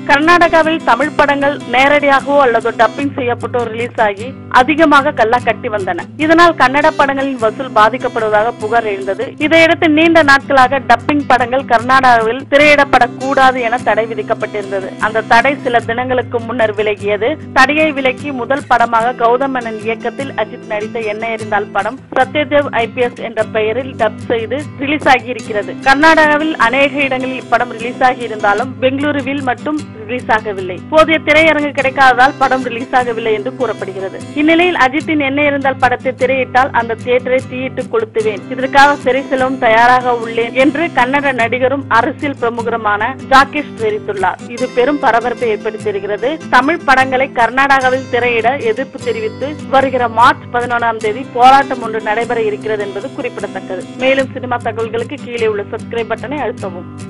கர்நாடகாவில் தமிழ் படங்கள் நேரடியாகவோ அல்லது டப்பிங் செய்யப்பட்டோ ரிலீஸ் ஆகி அதிகமாக கல்லா கட்டி வந்தன இதனால் கன்னட படங்களின் வசூல் பாதிக்கப்படுவதாக புகார் எழுந்தது இதையடுத்து நீண்ட நாட்களாக டப்பிங் படங்கள் கர்நாடகாவில் திரையிடப்படக்கூடாது என தடை விதிக்கப்பட்டிருந்தது அந்த தடை சில தினங்களுக்கு முன்னர் விலகியது தடையை விலக்கி முதல் படமாக கௌதம் மேனன் இயக்கத்தில் அஜித் நடித்த என்ன எறிந்தால் படம் சத்யதேவ் ஐபிஎஸ் என்ற பெயரில் டப் செய்து ரிலீஸ் ஆகி இருக்கிறது கர்நாடகாவில் அநேக இடங்களில் இப்படம் ரிலீஸ் ஆகி இருந்தாலும் பெங்களூருவில் மட்டும் ரிலீஸ் ஆகவில்லை போதிய திரையரங்கு கிடைக்காததால் படம் ரிலீஸ் ஆகவில்லை என்று கூறப்படுகிறது இந்நிலையில் அஜித்தின் என்ன இருந்தால் படத்தை திரையிட்டால் அந்த தியேட்டரை தீயிட்டு கொளுத்துவேன் இதற்காக சிறை செல்லவும் தயாராக உள்ளேன் என்று கன்னட நடிகரும் அரசியல் பிரமுகருமான ஜாகேஷ் தெரிவித்துள்ளார் இது பெரும் பரபரப்பை ஏற்படுத்தியிருக்கிறது தமிழ் படங்களை கர்நாடகாவில் திரையிட எதிர்ப்பு தெரிவித்து வருகிற மார்ச் பதினொன்றாம் தேதி போராட்டம் ஒன்று நடைபெற இருக்கிறது என்பது குறிப்பிடத்தக்கது மேலும் சினிமா தகவல்களுக்கு கீழே உள்ள சப்ஸ்கிரைப் பட்டனை அழுத்தவும்